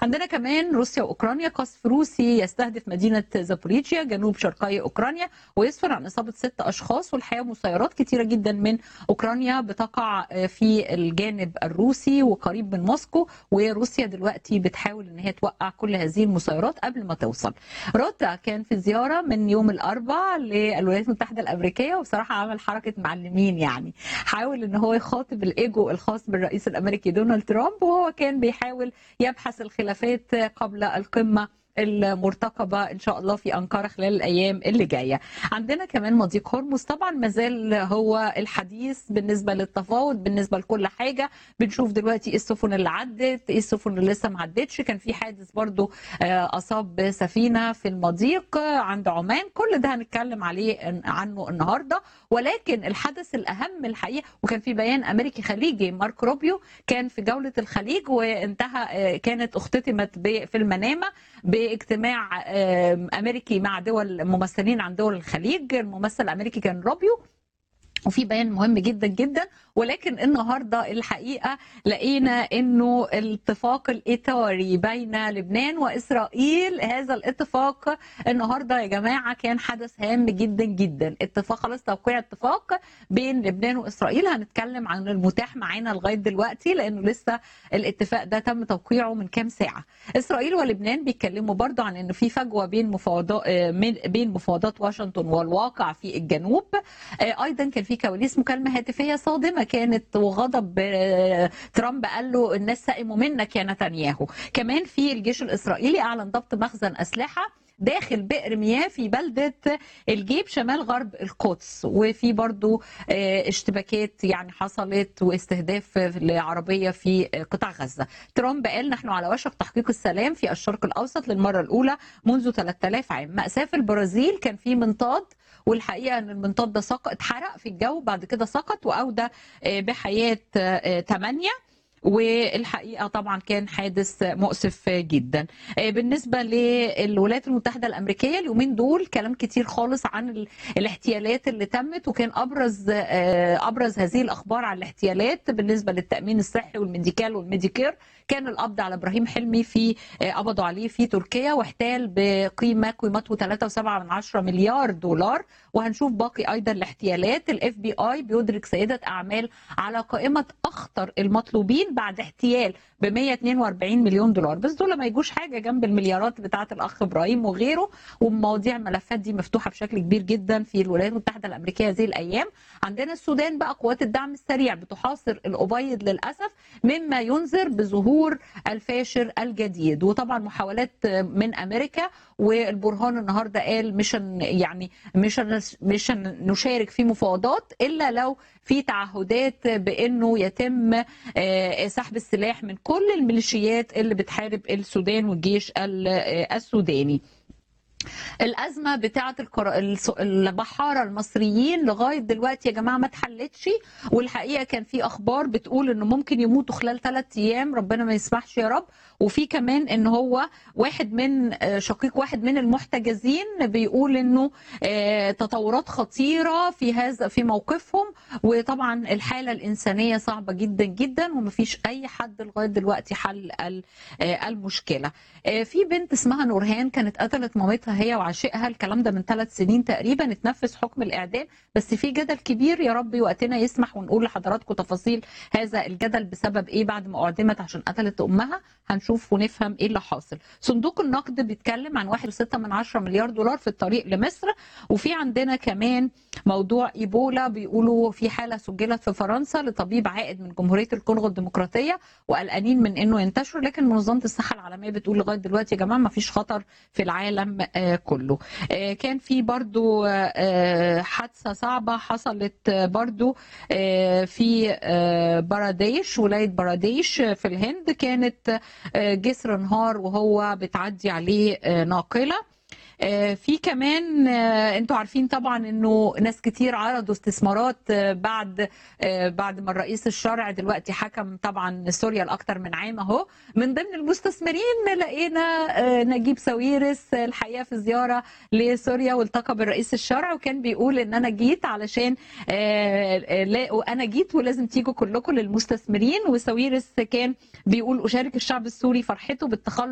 عندنا كمان روسيا واوكرانيا قصف روسي يستهدف مدينه زابوريجيا جنوب شرقي اوكرانيا ويسفر عن اصابه ست اشخاص والحقيقه مسيرات كثيره جدا من اوكرانيا بتقع في الجانب الروسي وقريب من موسكو وروسيا دلوقتي بتحاول ان هي توقع كل هذه المسيرات قبل ما توصل. روتا كان في زياره من يوم الاربعاء للولايات المتحده الامريكيه وبصراحه عمل حركه معلمين يعني حاول ان هو يخاطب الايجو الخاص بالرئيس الامريكي دونالد ترامب وهو كان بيحاول يبحث الخلافات قبل القمه المرتقبة إن شاء الله في أنقرة خلال الأيام اللي جاية عندنا كمان مضيق هرمز طبعا مازال هو الحديث بالنسبة للتفاوض بالنسبة لكل حاجة بنشوف دلوقتي إيه السفن اللي عدت إيه السفن اللي لسه ما عدتش كان في حادث برضو أصاب سفينة في المضيق عند عمان كل ده هنتكلم عليه عنه النهاردة ولكن الحدث الأهم الحقيقة وكان في بيان أمريكي خليجي مارك روبيو كان في جولة الخليج وانتهى كانت اختتمت في المنامة باجتماع امريكي مع دول ممثلين عن دول الخليج الممثل الامريكي كان روبيو وفي بيان مهم جدا جدا ولكن النهارده الحقيقه لقينا انه الاتفاق الاطاري بين لبنان واسرائيل هذا الاتفاق النهارده يا جماعه كان حدث هام جدا جدا اتفاق خلاص توقيع اتفاق بين لبنان واسرائيل هنتكلم عن المتاح معانا لغايه دلوقتي لانه لسه الاتفاق ده تم توقيعه من كام ساعه اسرائيل ولبنان بيتكلموا برضو عن انه في فجوه بين مفاوضات بين مفاوضات واشنطن والواقع في الجنوب ايضا كان في كواليس مكالمه هاتفيه صادمه كانت وغضب ترامب قال له الناس سئموا منك يا نتنياهو كمان في الجيش الاسرائيلي اعلن ضبط مخزن اسلحه داخل بئر مياه في بلدة الجيب شمال غرب القدس وفي برضو اشتباكات يعني حصلت واستهداف لعربية في قطاع غزة ترامب قال نحن على وشك تحقيق السلام في الشرق الأوسط للمرة الأولى منذ 3000 عام مأساة في البرازيل كان في منطاد والحقيقه ان المنطاد ده سقط اتحرق في الجو بعد كده سقط واودى بحياه ثمانيه والحقيقه طبعا كان حادث مؤسف جدا بالنسبه للولايات المتحده الامريكيه اليومين دول كلام كتير خالص عن الاحتيالات اللي تمت وكان ابرز ابرز هذه الاخبار عن الاحتيالات بالنسبه للتامين الصحي والميديكال والميديكير كان القبض على ابراهيم حلمي في قبضوا عليه في تركيا واحتال بقيمه قيمته 3.7 مليار دولار وهنشوف باقي ايضا الاحتيالات الاف بي اي بيدرك سيده اعمال على قائمه اخطر المطلوبين بعد احتيال ب 142 مليون دولار بس دول ما يجوش حاجه جنب المليارات بتاعه الاخ ابراهيم وغيره ومواضيع الملفات دي مفتوحه بشكل كبير جدا في الولايات المتحده الامريكيه هذه الايام عندنا السودان بقى قوات الدعم السريع بتحاصر الابيض للاسف مما ينذر بظهور الفاشر الجديد وطبعا محاولات من امريكا والبرهان النهارده قال مش يعني مش مش نشارك في مفاوضات الا لو في تعهدات بانه يتم سحب السلاح من كل الميليشيات اللي بتحارب السودان والجيش السوداني الازمه بتاعه البحاره المصريين لغايه دلوقتي يا جماعه ما اتحلتش والحقيقه كان في اخبار بتقول انه ممكن يموتوا خلال ثلاث ايام ربنا ما يسمحش يا رب وفي كمان ان هو واحد من شقيق واحد من المحتجزين بيقول انه تطورات خطيره في هذا في موقفهم وطبعا الحاله الانسانيه صعبه جدا جدا ومفيش اي حد لغايه دلوقتي حل المشكله في بنت اسمها نورهان كانت قتلت مامتها هي وعشيقها الكلام ده من ثلاث سنين تقريبا اتنفذ حكم الاعدام بس في جدل كبير يا رب وقتنا يسمح ونقول لحضراتكم تفاصيل هذا الجدل بسبب ايه بعد ما اعدمت عشان قتلت امها هنشوف ونفهم ايه اللي حاصل صندوق النقد بيتكلم عن 1.6 من 10 مليار دولار في الطريق لمصر وفي عندنا كمان موضوع ايبولا بيقولوا في حاله سجلت في فرنسا لطبيب عائد من جمهوريه الكونغو الديمقراطيه وقلقانين من انه ينتشر لكن منظمه الصحه العالميه بتقول لغايه دلوقتي يا جماعه ما فيش خطر في العالم كله كان في برضو حادثه صعبه حصلت برضو في باراديش ولايه باراديش في الهند كانت جسر انهار وهو بتعدي عليه ناقله في كمان انتوا عارفين طبعا انه ناس كتير عرضوا استثمارات بعد بعد ما الرئيس الشرع دلوقتي حكم طبعا سوريا لاكثر من عام اهو من ضمن المستثمرين لقينا نجيب ساويرس الحقيقه في زياره لسوريا والتقى بالرئيس الشرع وكان بيقول ان انا جيت علشان انا جيت ولازم تيجوا كلكم للمستثمرين وساويرس كان بيقول اشارك الشعب السوري فرحته بالتخلص